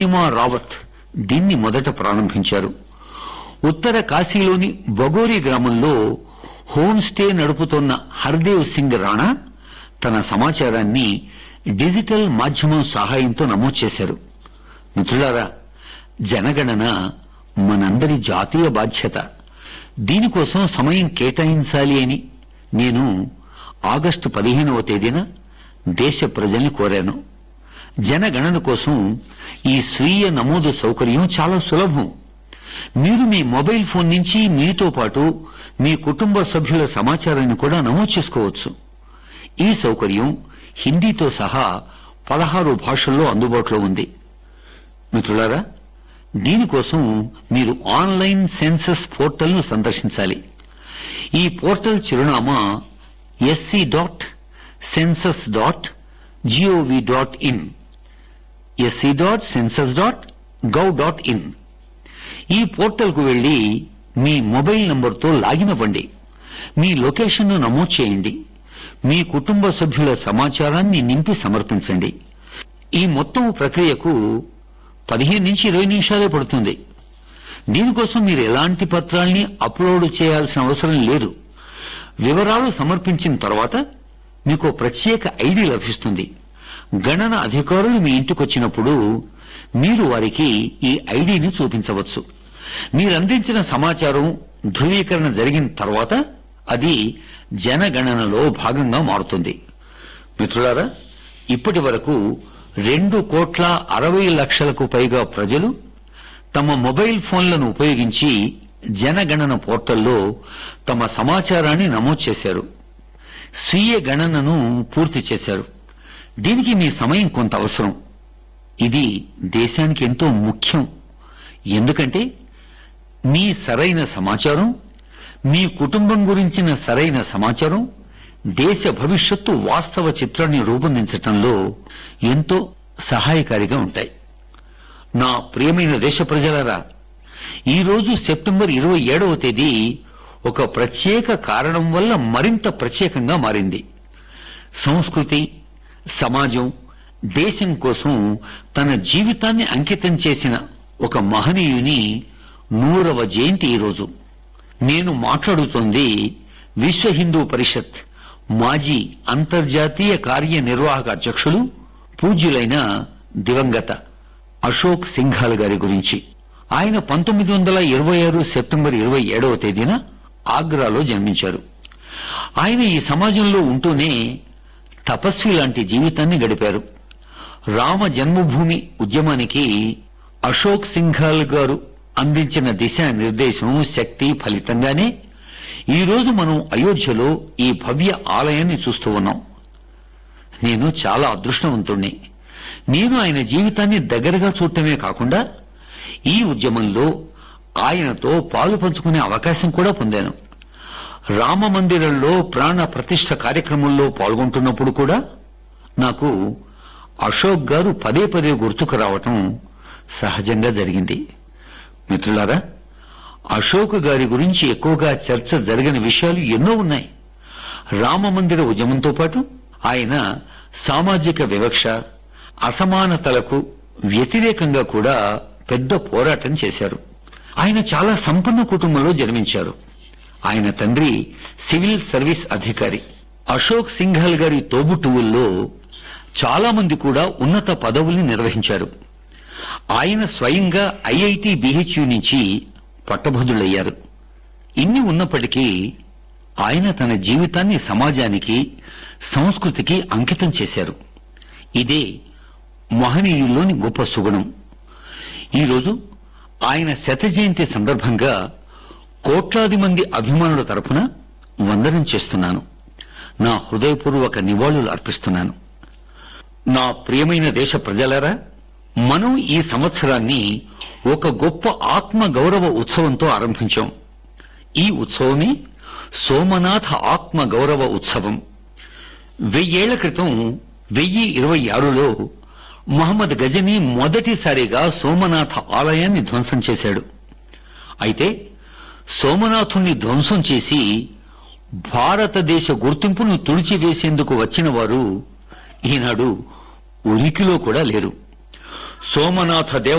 హిమా రావత్ దీన్ని మొదట ప్రారంభించారు ఉత్తర కాశీలోని బగోరి గ్రామంలో హోమ్ స్టే నడుపుతోన్న హర్దేవ్ సింగ్ రాణా తన సమాచారాన్ని డిజిటల్ మాధ్యమం సహాయంతో నమోదు చేశారు మిత్రులారా జనగణన మనందరి జాతీయ బాధ్యత దీనికోసం సమయం కేటాయించాలి అని నేను ఆగస్టు పదిహేనవ తేదీన దేశ ప్రజల్ని కోరాను జనగణన కోసం ఈ స్వీయ నమోదు సౌకర్యం చాలా సులభం మీరు మీ మొబైల్ ఫోన్ నుంచి మీతో పాటు మీ కుటుంబ సభ్యుల సమాచారాన్ని కూడా నమోదు చేసుకోవచ్చు ఈ సౌకర్యం హిందీతో సహా పదహారు భాషల్లో అందుబాటులో ఉంది మిత్రులారా దీనికోసం మీరు ఆన్లైన్ సెన్సస్ పోర్టల్ను సందర్శించాలి ఈ పోర్టల్ చిరునామా SC dot census dot G O V dot in SC dot census dot gov dot in ఈ పోర్టల్కు వెళ్లి మీ మొబైల్ నంబర్తో లాగిన్ అవ్వండి మీ లొకేషన్ను నమోదు చేయండి మీ కుటుంబ సభ్యుల సమాచారాన్ని నింపి సమర్పించండి ఈ మొత్తం ప్రక్రియకు పదిహేను నుంచి ఇరవై నిమిషాలే పడుతుంది దీనికోసం మీరు ఎలాంటి పత్రాల్ని అప్లోడ్ చేయాల్సిన అవసరం లేదు వివరాలు సమర్పించిన తర్వాత మీకు ప్రత్యేక ఐడి లభిస్తుంది గణన అధికారులు మీ ఇంటికొచ్చినప్పుడు మీరు వారికి ఈ ఐడిని చూపించవచ్చు మీరందించిన సమాచారం ధృవీకరణ జరిగిన తర్వాత అది జనగణనలో భాగంగా మారుతుంది మిత్రులారా ఇప్పటి వరకు రెండు కోట్ల అరవై లక్షలకు పైగా ప్రజలు తమ మొబైల్ ఫోన్లను ఉపయోగించి జనగణన పోర్టల్లో తమ సమాచారాన్ని నమోదు చేశారు స్వీయ గణనను పూర్తి చేశారు దీనికి మీ సమయం కొంత అవసరం ఇది దేశానికి ఎంతో ముఖ్యం ఎందుకంటే మీ సరైన సమాచారం మీ కుటుంబం గురించిన సరైన సమాచారం దేశ భవిష్యత్తు వాస్తవ చిత్రాన్ని రూపొందించటంలో ఎంతో సహాయకారిగా ఉంటాయి నా ప్రియమైన దేశ ప్రజలారా ఈ రోజు సెప్టెంబర్ ఇరవై ఏడవ తేదీ ఒక ప్రత్యేక కారణం వల్ల మరింత ప్రత్యేకంగా మారింది సంస్కృతి సమాజం దేశం కోసం తన జీవితాన్ని అంకితం చేసిన ఒక మహనీయుని నూరవ జయంతి ఈరోజు నేను మాట్లాడుతోంది విశ్వ హిందూ పరిషత్ మాజీ అంతర్జాతీయ కార్యనిర్వాహక అధ్యక్షులు పూజ్యులైన దివంగత అశోక్ సింఘాల్ గారి గురించి ఆయన పంతొమ్మిది వందల ఇరవై ఆరు సెప్టెంబర్ ఇరవై ఏడవ తేదీన ఆగ్రాలో జన్మించారు ఆయన ఈ సమాజంలో ఉంటూనే తపస్వి లాంటి జీవితాన్ని గడిపారు రామ జన్మభూమి ఉద్యమానికి అశోక్ సింఘాల్ గారు అందించిన దిశానిర్దేశం శక్తి ఫలితంగానే ఈ రోజు మనం అయోధ్యలో ఈ భవ్య ఆలయాన్ని చూస్తూ ఉన్నాం నేను చాలా అదృష్టవంతుణ్ణి నేను ఆయన జీవితాన్ని దగ్గరగా చూడటమే కాకుండా ఈ ఉద్యమంలో ఆయనతో పాలు పంచుకునే అవకాశం కూడా పొందాను రామ మందిరంలో ప్రాణ ప్రతిష్ఠ కార్యక్రమంలో పాల్గొంటున్నప్పుడు కూడా నాకు అశోక్ గారు పదే పదే గుర్తుకు రావటం సహజంగా జరిగింది మిత్రులారా అశోక్ గారి గురించి ఎక్కువగా చర్చ జరిగిన విషయాలు ఎన్నో ఉన్నాయి రామ మందిర ఉద్యమంతో పాటు ఆయన సామాజిక వివక్ష అసమానతలకు వ్యతిరేకంగా కూడా పెద్ద పోరాటం చేశారు ఆయన చాలా సంపన్న కుటుంబంలో జన్మించారు ఆయన తండ్రి సివిల్ సర్వీస్ అధికారి అశోక్ సింఘాల్ గారి తోబుట్టువుల్లో చాలా మంది కూడా ఉన్నత పదవుల్ని నిర్వహించారు ఆయన స్వయంగా ఐఐటి బిహెచ్యు నుంచి పట్టభద్రులయ్యారు ఇన్ని ఉన్నప్పటికీ ఆయన తన జీవితాన్ని సమాజానికి సంస్కృతికి అంకితం చేశారు ఇదే మహనీయుల్లోని గొప్ప సుగుణం ఈరోజు ఆయన శత జయంతి సందర్భంగా కోట్లాది మంది అభిమానుల తరపున వందనం చేస్తున్నాను నా హృదయపూర్వక నివాళులు అర్పిస్తున్నాను నా ప్రియమైన దేశ ప్రజలారా మనం ఈ సంవత్సరాన్ని ఒక గొప్ప ఆత్మ గౌరవ ఉత్సవంతో ఆరంభించాం ఈ ఉత్సవమే సోమనాథ ఆత్మ గౌరవ ఉత్సవం వెయ్యేళ్ల క్రితం వెయ్యి ఇరవై ఆరులో మహమ్మద్ గజని మొదటిసారిగా సోమనాథ ఆలయాన్ని ధ్వంసం చేశాడు అయితే సోమనాథుణ్ణి ధ్వంసం చేసి భారతదేశ గుర్తింపును తుడిచివేసేందుకు వచ్చిన వారు ఈనాడు ఉనికిలో కూడా లేరు సోమనాథ దేవ